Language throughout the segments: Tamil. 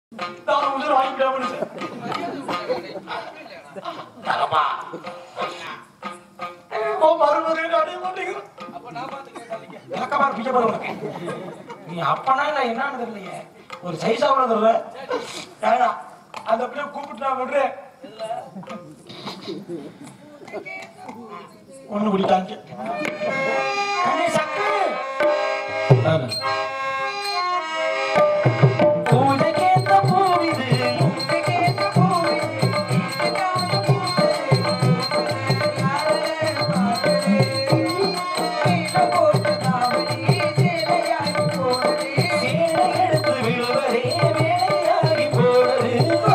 நான் உசுர் வாங்கிக்கலாம் தரமா மறுபடியும் அடைய மாட்டேங்கிறேன் இலக்கமா பிச்சை போட உனக்கு நீ அப்பனா இல்ல என்னன்னு தெரியலையே ஒரு சைஸா கூட தெரியல ஏடா அந்த பிள்ளை கூப்பிட்டு நான் விடுறேன் ஒண்ணு குடிட்டாங்க கண்ணே சக்கரை பூஜைக்கேத்த பூவிது பூஜைக்கேத்த பூவிது சேலை எடுத்து விழுவதே வேலையாகி போனது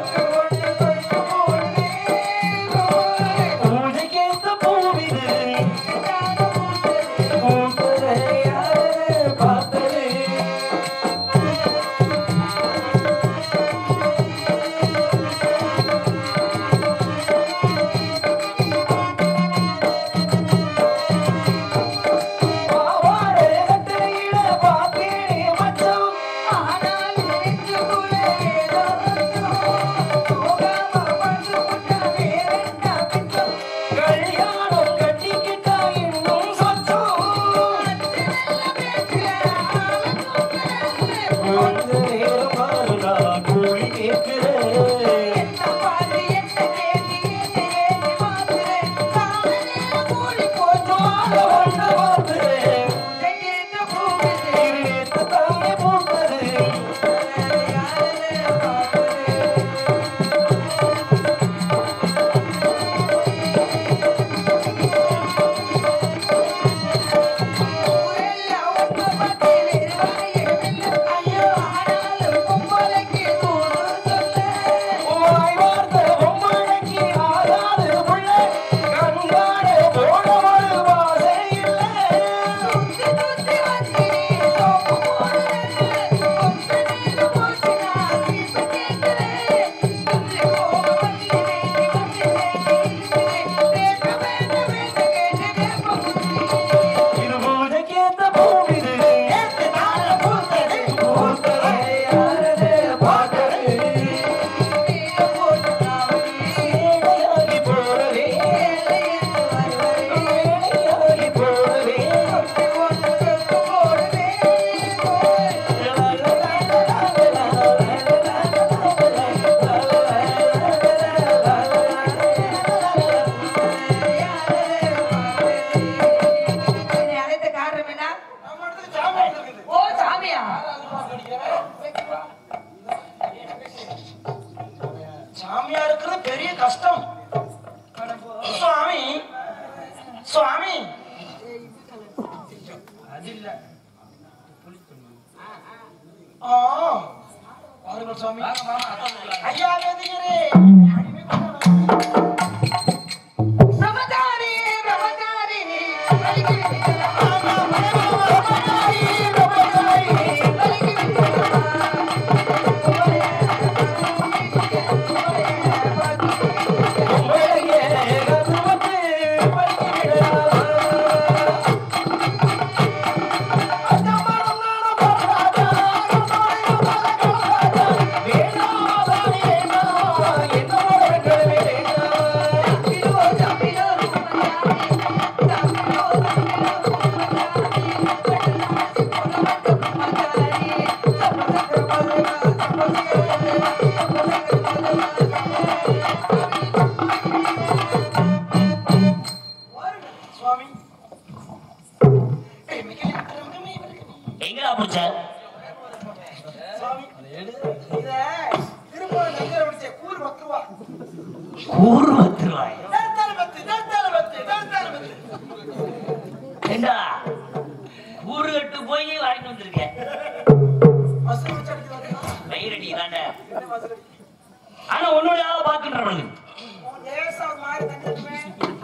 பூஜைக்கேத்த பூவிது பூத்ததை யாரு பார்த்தது ஓ சாமியா சாமியா இருக்கிறது பெரிய கஷ்டம் சுவாமி சுவாமி அது இல்ல ஆ பாருங்கள் சுவாமி ஐயா வேதிகிறே பிரம்மச்சாரி பிரம்மச்சாரி சுவாமி எங்கடா புடிச்ச சுவாமி இத திரும்ப நங்கர பிடிச்ச கூறு பத்து ரூபா கூறு பத்து ரூபாய் நேர்த்தால பத்து நேர்த்தால பத்து நேர்த்தால பத்து ஏண்டா கூறு கட்டு போய் வாங்கிட்டு வந்திருக்கேன் மசூர் வச்சு அடிச்சு பார்த்தீங்களா வயிறடி தாண்ட என்ன மசூர் அடி? ஆனா உன்னோட ஆள பாத்துன்றவனுக்கு உன் லேசா ஒரு மாதிரி தண்ணி ஊத்துவேன்.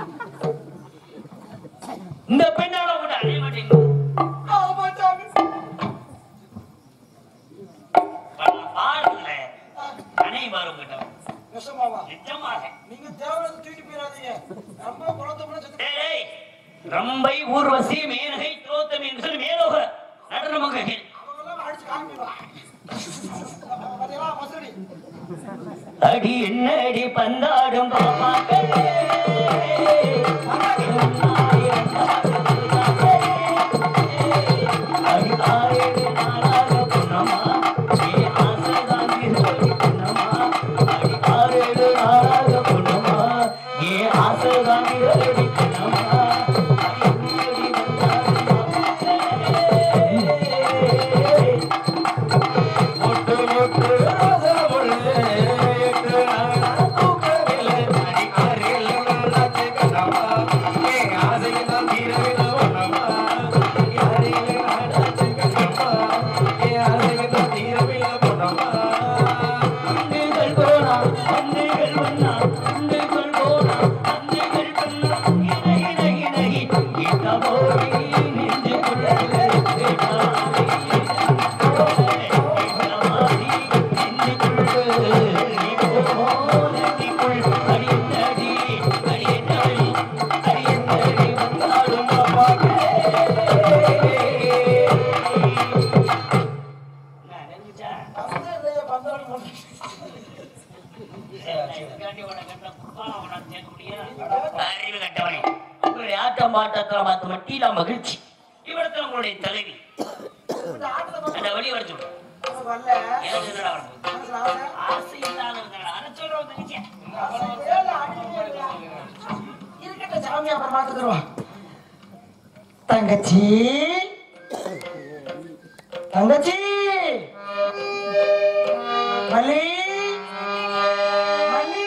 இந்த பெண்ணால கூட அடைய மாட்டேங்குது ஆமா சாமி பாடுங்கள அணை பாரும் கிட்ட விஷமாவா நிஜமாக நீங்க தேவையான தூக்கி போயிடாதீங்க நம்ம குளத்தோம்னா செத்து டேய், டேய், ரம்பை ஊர்வசி மேனகை திரோத்தமி என்று சொல்லி மேலோக நடனமாக அவங்கெல்லாம் அடிச்சு காமிப்பா பாத்தீங்களா மசூரி அடி என்னடி பந்தாடும் பாப்பாக்களே அடி ஆறேழு நாளாக பொன்னம்மா ஏ ஆசைதான் திருவடி பொன்னம்மா அடி ஆறேழு நாளாக பொன்னம்மா ஏ ஆசைதான் திருவடி பொன்னம்மா அடி என்னடி பந்தாடும் பாப்பாக்களே முட்டு முட்டு ரோசமுள்ளே எட்டு நாளா தூக்கமில்லை அடி ஆறில் நாளாச்சு கண்ணம்மா என் ஆசைதான் தீரவில்லை ஒண்ணம்மா ஆறில் நாளாச்சு கண்ணம்மா என் ஆசைதான் தீரவில்லை ஒண்ணம்மா அன்னைகள் போனா அன்னைகள் வந்தா அன்னைகள் போனா அன்னைகள் வந்தா இணை இணை இணை இந்த போடி நெஞ்சுக்குள்ளே பந்தம் இல்லையே, பந்தம் மட்டும். ஆட்டம் பாட்டத்தில் பார்த்து மட்டியில மகிழ்ச்சி இவ்விடத்தில் உங்களுடைய தலைவி இந்த ஆட்டத்தை மட்டும் அந்த வழி வர சொல்லு நமக்கு வரல. எனக்கு என்னடா வரணும்? மனசுல ஆசை. ஆசை இல்லாதவங்க அதை சொல்றவங்க தங்கச்சி. ஏல, அடிக்கடி இல்லையா? இருக்கட்டும், சாமி அப்புறம் பார்த்துக்குறோம். தங்கச்சி தங்கச்சி மல்லி மல்லி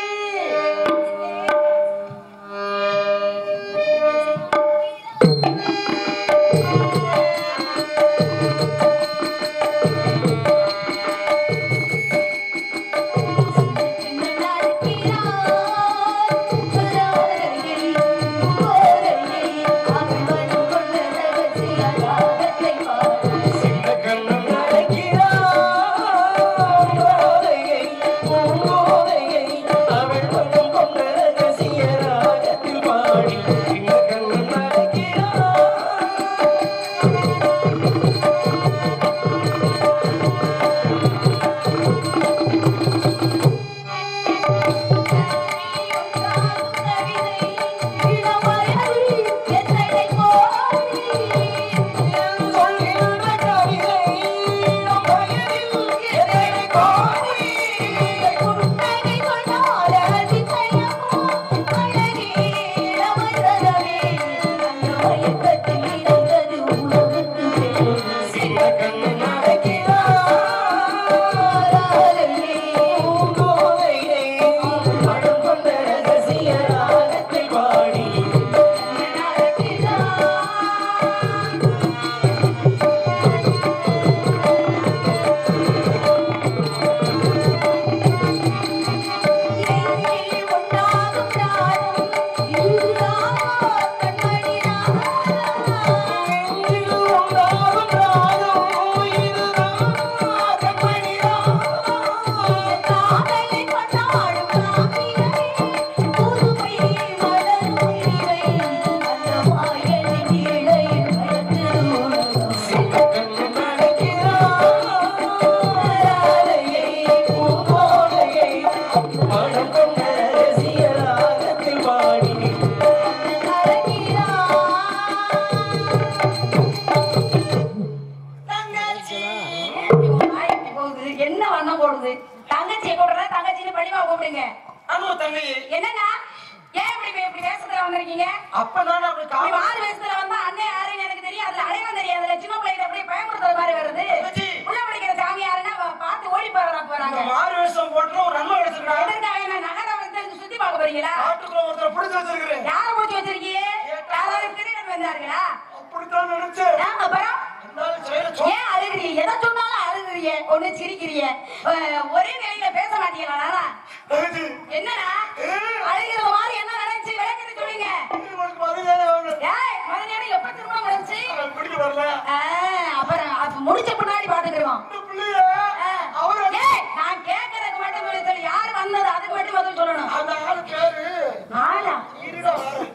என்ன வண்ணம் போடுது தங்கச்சியை கூப்பிடுறா தங்கச்சின்னு பழிவா கூப்பிடுங்க ஆமா தங்கை என்னங்க ஏன் இப்படி இப்படி வேஷத்துல வந்திருக்கீங்க அப்ப நான் அப்படி இப்படி காவல் மாறு வேஷத்துல வந்தா அண்ணன் யாருன்னு எனக்கு தெரியும் அதுல அடையாளம் தெரியாதுல சின்ன பிள்ளைகிட்ட அப்படியே பயமுறுத்துற மாதிரி வருது தங்கச்சி. உள்ள படிக்கிற சாமி யாருன்னா அவ பார்த்து ஓடி போறா போறாங்க இந்த மாறு வேஷம் போட்டு ஒரு நன்மை எடுத்துக்கிறான் எதற்காக என்ன நகரம் வந்து இங்க சுத்தி பார்க்க போறீங்களா காட்டுக்குள்ள ஒருத்தர் பிடிச்சு வச்சிருக்கிறேன் யார முடிச்சு வச்சிருக்கீங்க யாராவது திருடன் வந்தாருங்களா அப்படித்தான் நினைச்சேன் ஏன் அப்புறம் இருந்தாலும் செயல சொல் ஏன் அழுகுறீங்க எதை சொன்னாலும் அழுகுறீங்க ஒண்ணு சிரிக்கிறீங்க அஹ், ஒரே நிலையில பேச மாட்டீங்களா நானா? தங்கச்சி என்னடா அழுகிற மாதிரி என்ன நடந்துச்சு விளக்கத்தை சொல்லுங்க உனக்கு மறுநாள் அவன் ஏய் மறுநாள் எப்ப திரும்ப நடந்துச்சு பிடிக்க வரல ஆஹ், அப்புறம் அப்ப முடிச்ச பின்னாடி பாத்துக்கிறோம் இந்த பிள்ளைய அவரு ஏய் நான் கேட்கறதுக்கு மட்டும் சொல்லி சொல்லி யாரு வந்தது அதுக்கு மட்டும் பதில் சொல்லணும் அந்த ஆளு பேரு ஆளா இருடா வர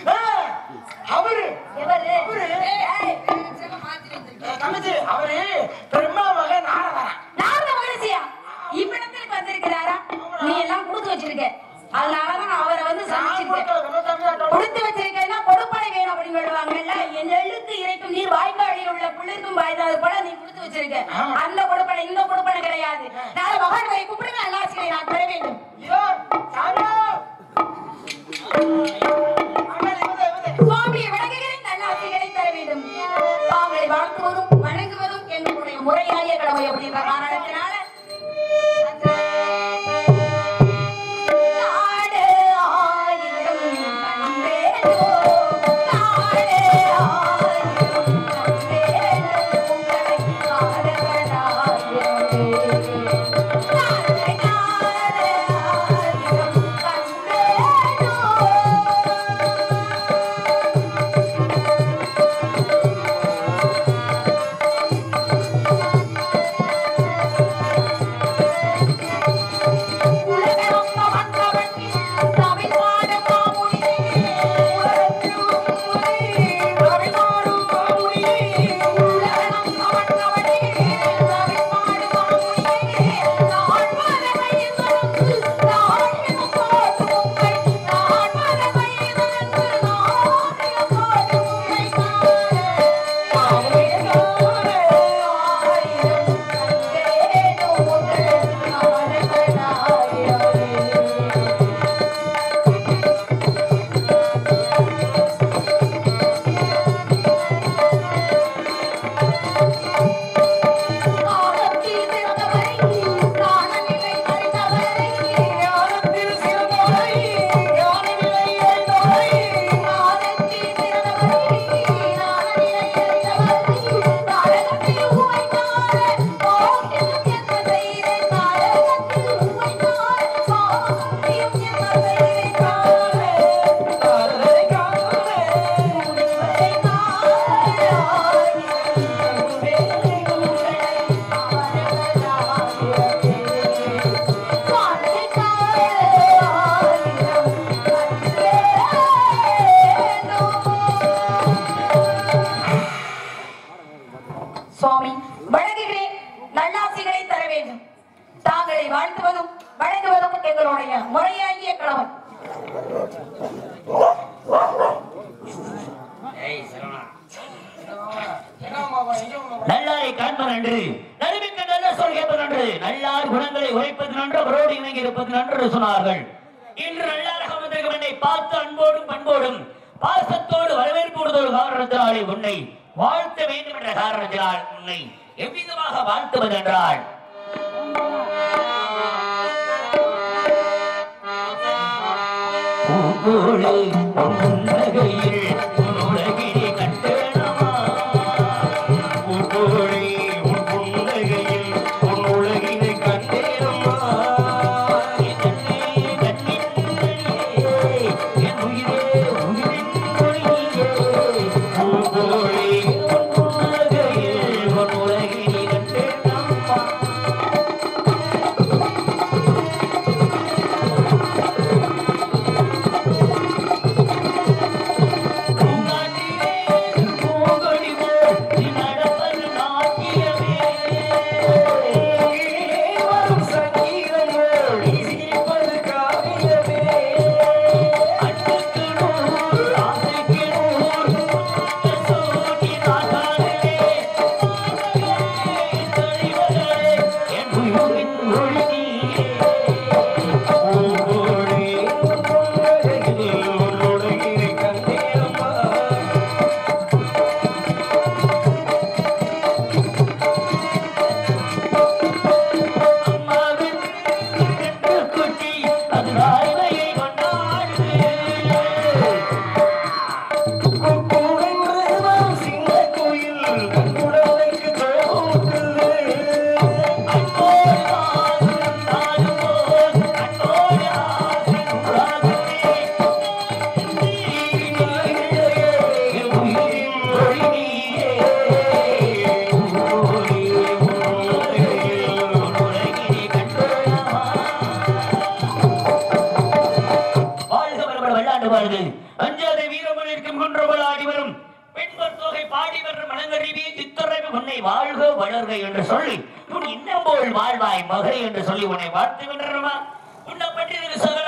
அவரு எவரு அவரு. ஏய், சின்ன மாத்தி வந்திருக்கீங்க. தங்கச்சி அவரு பிரம்மா மகன் நாரதரன் நாரத வச்சிருக்கேன் அதனாலதான் நான் அவரை வந்து நான் சந்திச்சிருக்கேன் கொடுத்தது கந்தசாமி ஆட்டம். கொடுத்து வச்சிருக்கேன்னா கொடுப்பனை வேணும் அப்படின்னு சொல்லுவாங்கல்ல என் எழுத்து இறைக்கும் நீர் வாய்க்காலில் உள்ள புள்ளிருக்கும் பாய்ந்தது போல நீ கொடுத்து வச்சிருக்க ஆமா. அந்த கொடுப்பனை இந்த கொடுப்பனை கிடையாது நாளை மகன் வரை கூப்பிடுங்க எல்லாசிகளை நான் பெற வேண்டும் இதோ, சாமி. ஆமாம், இவதே, இவதே. சுவாமியை வணங்குகிறேன் நல்லாசிகளை தர வேண்டும் தாங்களை வாழ்த்துவதும் வணங்குவதும் எங்களுடைய முறையாய கடமை அப்படின்ற காரணத்தினால நாடு ஆயிரம் கண்டேனோ, நாடு ஆயிரம் கண்டேனோ, உங்களை காணவனாயிரமே. நாடு ஆயிரம் கண்டேனோ. சுவாமி வழங்குகிறேன் நல்லாசிகளை தர வேண்டும் தாங்களை வாழ்த்துவதும் வழங்குவதும் எங்களுடைய முறையாகிய கடமை என்ன மாமா, எங்க மாமா? நல்லாரை காண்பது நன்று நடுமிக்க நல்ல சொல் கேட்பது நன்று நல்லார் குணங்களை உரைப்பது நன்று அவரோடு இணங்கி இருப்பது நன்று என்று சொன்னார்கள் இன்று நல்லாராக வந்திருக்கும் என்னை பார்த்து அன்போடும் பண்போடும் பாசத்தோடு வரவேற்போடு ஒரு காரணத்தினாலே உன்னை வாழ்த்த வேண்டும் என்ற காரணத்தினால் உன்னை எவ்விதமாக வாழ்த்துவது என்றால் பூங்கோடு உன்னகையில் உன் உலகினை கண்டேனமா பூங்கோடு உன் புன்னகையில் உன் உலகினை கண்டேனம்மா என் கண்ணே, கண்ணின் மணியே, என் உயிரே, உயிரின் மொழியே. பூங்கோடு உன் புன்னகையில் உன் உலகினை கண்டேனம்மா பூங்காற்றிலே பூங்கொடி போல் நீ நடப்பது நாட்டியமே. வரும் சங்கீதம் போல் நீ சிரிப்பது காவியமே. அன்புக்கு நூறு, ஆசைக்கு நூறு, உன்னை சூட்டி நான் காணலே. என் தலைவரே, என் உயிரின் ஒளி நீயே. பூங்கோடி உலகில் உலகினை கண்டேனம்மா அம்மாவின் குட்டி அது ராய்மையை கொண்டாடுது கூடுங்கிறதுதான் சின்ன கோயில் கண்ணுடலைக்கு தோன்றுது அன்போடு வாழும் நாளும் போல் அன்போடு ஆசை உண்டாகுமே. நீ நீயே, என் உயிரின் ஒளி நீயே. ஊரோடி உலகில் உலகினை கண்டோமா வாழ்க வளமுடன் வெள்ளாண்டு வாழ்க அஞ்சாத வீரமன் இருக்கும் குன்றவள் ஆடி வரும் பெண்பர் தொகை பாடி வரும் மனங்கருவியை சித்தரவு உன்னை வாழ்க வளர்க என்று சொல்லி உன் இன்னம் போல் வாழ்வாய் மகை என்று சொல்லி உன்னை வாழ்த்து வென்றமா உன்னை பற்றி சகல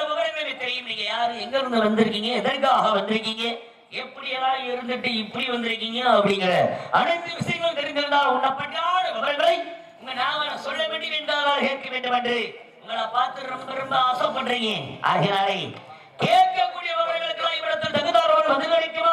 யாரு எங்க இருந்து வந்திருக்கீங்க எதற்காக வந்திருக்கீங்க எப்படி எல்லாம் இருந்துட்டு இப்படி வந்திருக்கீங்க அப்படிங்கிற அனைத்து விஷயங்களும் தெரிந்திருந்தால் உன்னை பற்றியான விவரங்களை உங்க நாவல சொல்ல வேண்டும் என்றால் கேட்க வேண்டும் என்று உங்களை பார்த்து ரொம்ப ரொம்ப ஆசைப்படுறீங்க ஆகினாலே கேட்கக்கூடிய விவரங்களுக்கெல்லாம் இவ்விடத்தில் தகுந்தாரோடு வந்து கிடைக்குமா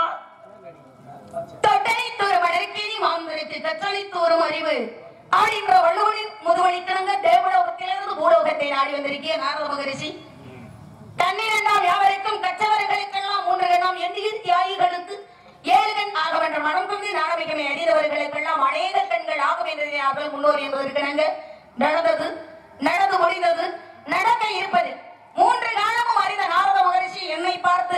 தொட்டனை தூரம் அடர்க்கேணி மாந்தருக்கு கற்றனை தூரம் அறிவு ஆடின்ற வள்ளுவனின் முதுவழிக்கிழங்க தேவலோகத்திலிருந்து பூலோகத்தை நாடி வந்திருக்கிய நாரத மகரிஷி தன்னிரண்டாம் யாவருக்கும் கற்றவர்களுக்கெல்லாம் மூன்று கண்ணாம் எண்ணிய தியாகிகளுக்கு ஏழு கண் ஆக என்ற மனம் கொண்டு நாடமிகமை அறிந்தவர்களுக்கெல்லாம் அநேக கண்கள் ஆகும் என்றார்கள் முன்னோர் என்பதற்கு நாங்க நடந்தது நடந்து முடிந்தது நடக்க இருப்பது மூன்று காலமும் அறிந்த நாரத மகரிஷி என்னை பார்த்து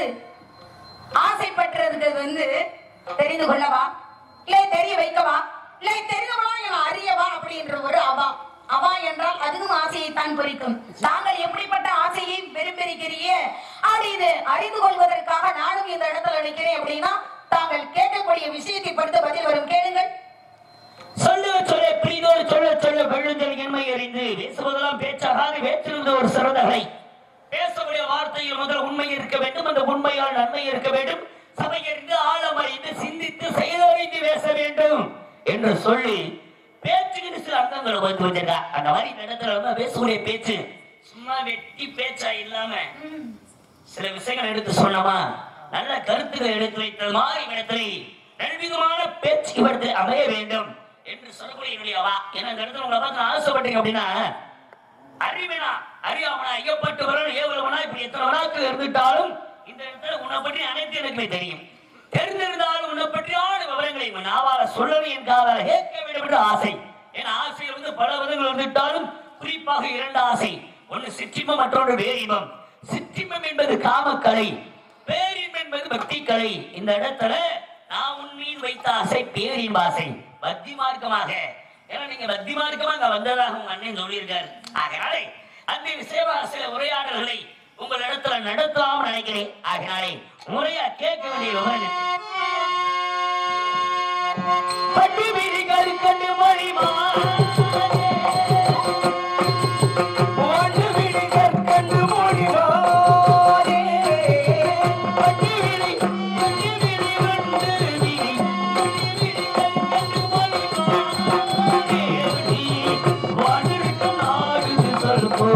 ஆசைப்பட்டதுக்கு வந்து தெரிந்து கொள்ளவா இல்லை தெரிய வைக்கவா இல்லை தெரிந்தவளா என அறியவா அப்படின்ற ஒரு அவா அவா என்றால் அதுவும் ஆசையை தான் குறிக்கும் தாங்கள் எப்படிப்பட்ட ஆசையை பெரும்பெருக்கிறீங்க அப்படி இது அறிந்து கொள்வதற்காக நானும் இந்த இடத்துல நிற்கிறேன் அப்படின்னா தாங்கள் கேட்கக்கூடிய விஷயத்தை பொறுத்து பதில் வரும் கேளுங்கள் சொல்ல சொல்ல பிரிதோடு சொல்ல சொல்ல வெள்ளுதல் என்மை அறிந்து பேசுவதெல்லாம் பேச்சாகாது வேற்றிருந்த ஒரு சிறந்தகளை பேசக்கூடிய வார்த்தையில் முதல் உண்மை இருக்க வேண்டும் அந்த உண்மையால் நன்மை இருக்க வேண்டும் சபையறிந்து ஆழம் அறிந்து சிந்தித்து செயலறிந்து பேச வேண்டும் என்று சொல்லி பேச்சுக்கு சில அர்த்தங்களை வந்து வச்சிருக்கா அந்த மாதிரி இந்த இடத்துல வந்து பேசக்கூடிய பேச்சு சும்மா வெட்டி பேச்சா இல்லாம சில விஷயங்கள் எடுத்து சொன்னோமா நல்ல கருத்துக்களை எடுத்து வைத்தது மாதிரி இடத்துல நல்விதமான பேச்சு இவரத்தில் அமைய வேண்டும் என்று சொல்லக்கூடிய என்னுடையவா ஏன்னா இந்த இடத்துல உங்களை பார்த்து நான் ஆசைப்பட்டீங்க அப்படின்னா அறிவினா அறியாமனா ஐயப்பட்டு வரணும் ஏவலவனா இப்படி எத்தனை வினாக்கள் இருந்துட்டாலும் இந்த இடத்துல உன்னை பற்றி அனைத்து எனக்குமே தெரியும் தெரிந்திருந்தாலும் உன்னை பற்றியான விவரங்களை உன் நாவால சொல்லணும் என் காதால கேட்க வேண்டும் என்று ஆசை என் ஆசையில் வந்து பல விதங்கள் வந்துட்டாலும் குறிப்பாக இரண்டு ஆசை ஒன்று சிற்றிமம் மற்றொன்று வேரிமம் சிற்றிமம் என்பது காமக்கலை பேரின்பம் என்பது பக்தி கலை இந்த இடத்துல நான் உன் மீது வைத்த ஆசை பேரின்ப ஆசை பக்தி மார்க்கமாக ஏன்னா நீங்க பக்தி மார்க்கமா அங்க வந்ததாக உங்க அண்ணன் சொல்லியிருக்காரு ஆகையாலே அந்த விஷயமாக சில உரையாடல்களை உங்கள் இடத்துல நடத்தலாம் நினைக்கிறேன் ஆகையாலே முறையா கேட்க வேண்டிய விவரங்கள் பட்டி விழிகள் கண்டு மொழிமா ஓட்டு விழி கற்கண்டு மொழிவாரே. பட்டி விழி பட்டி விழி வந்து விழி பட்டி விழி கண்டு மொழிமா வாழ்ந்திருக்கும் நாடு சொல்போ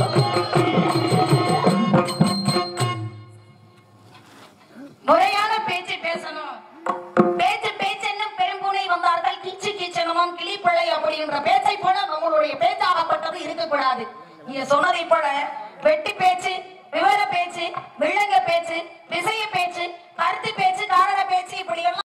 முறையான பேச்சு பேசணும் பேச்சு பேச்சென்ன பெரும்பூனை வந்தார்கள் கிச்சு கிச்சனமும் கிளிப்பிள்ளை அப்படின்ற பேச்சை போல நம்மளுடைய பேச்சாகப்பட்டது இருக்கக்கூடாது நீங்க சொன்னதை போல வெட்டி பேச்சு